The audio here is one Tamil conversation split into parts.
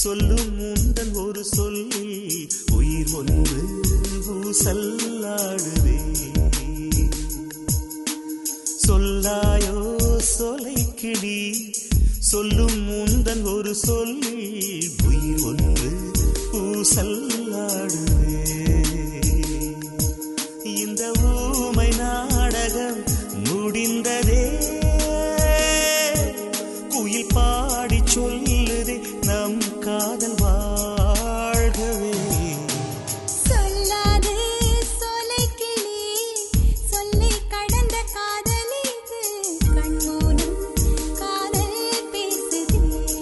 சொல்லும் முந்தன் ஒரு சொல்லி உயிர் ஒன்று ஊசல்லாடுதே சொல்லாயோ சொலை கிளி சொல்லும் முந்தன் ஒரு சொல்லி உயிர் ஒன்று ஊசல்லாடுதே இந்த ஊமை நாடகம் முடிந்ததே குயில் பாடி சொல்லுதே நம் காதல் வாழ்கவே சொல்லாது சொலைக்கிளி சொல்லி கடந்த காதலிது கண்மூடும் காதல் பேசுதே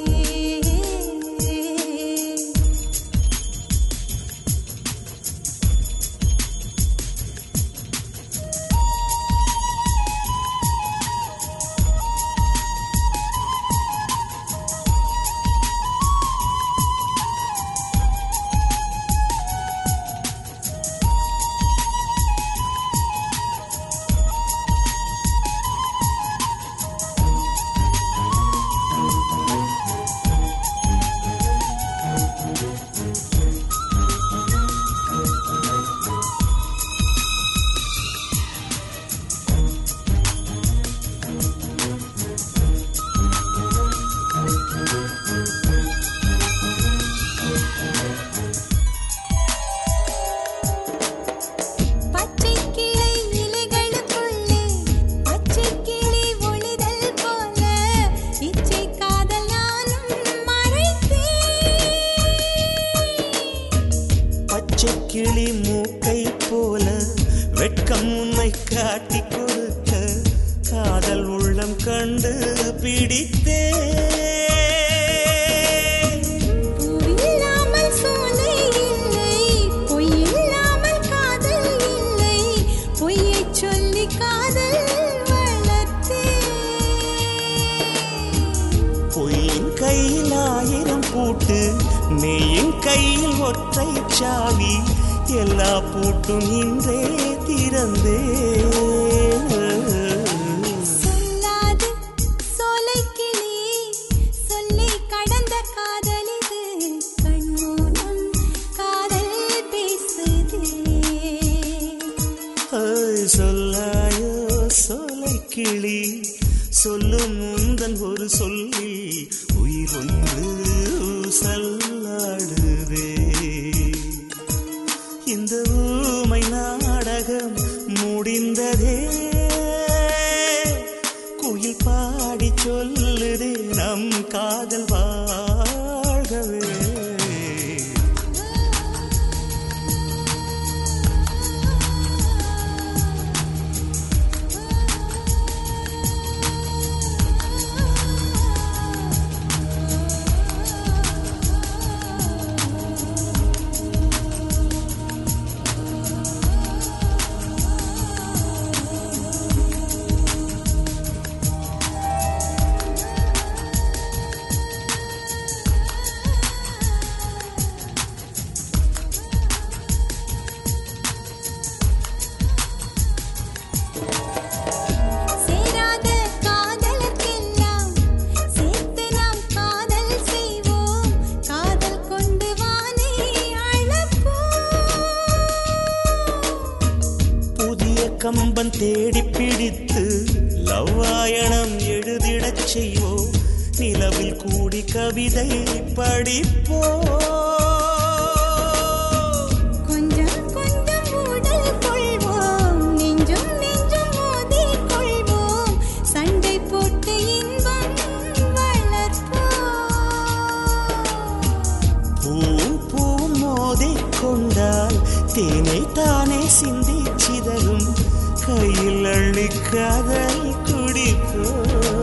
பச்சை கிளை இலைகளுக்குள்ளே பச்சை கிளி ஒளிதல் போல இச்சை காதல் நானும் மறைத்தேன் பச்சை கிளி மூக்கை போல வெட்கம் உன்னை காட்டி கொடுக்க காதல் உள்ளம் கண்டு பிடித்தே பூவில்லாமல் சோலை இல்லை பொய்யில்லாமல் காதல் இல்லை பொய்யைச் சொல்லி காதல் வளர்த்தேன் பொய்யின் கையில் ஆயிரம் பூட்டு மெய்யின் கையில் ஒற்றை சாவி எல்லா பூட்டும் இன்றே திறந்தே சொல்லாது சோலைக்கிளி சொல்லி கடந்த காதலிது கண்மூலம் காதல் பேசுதே ஐ, சொல்லாயோ சோலை கிளி சொல்லும் முந்தன் ஒரு சொல்லி உயிர் ஒன்று சல்லாடுதே இந்த ஊமை நாடகம் முடிந்ததே குயில் பாடி சொல்லுதே நம் காதல் வாழ்கவே சேராத காதலுக்கெல்லாம் சேர்த்து நாம் காதல் செய்வோம் காதல் கொண்டு வானை அழப்போம் புதிய கம்பன் தேடி பிடித்து லவ்வாயணம் எழுதிடச் செய்வோம் நிலவில் கூடி கவிதை படிப்போம் கொஞ்சம் கொஞ்சம் உடல் கொள்வோம் நெஞ்சும் நெஞ்சும் மோதிக் கொள்வோம் சண்டை போட்டு இன்பம் வளர்ப்போம் பூவும் பூவும் மோதிக் கொண்டால் தேனை தானே சிந்தி சிதறும் கையில் அள்ளி காதல் குடிப்போம்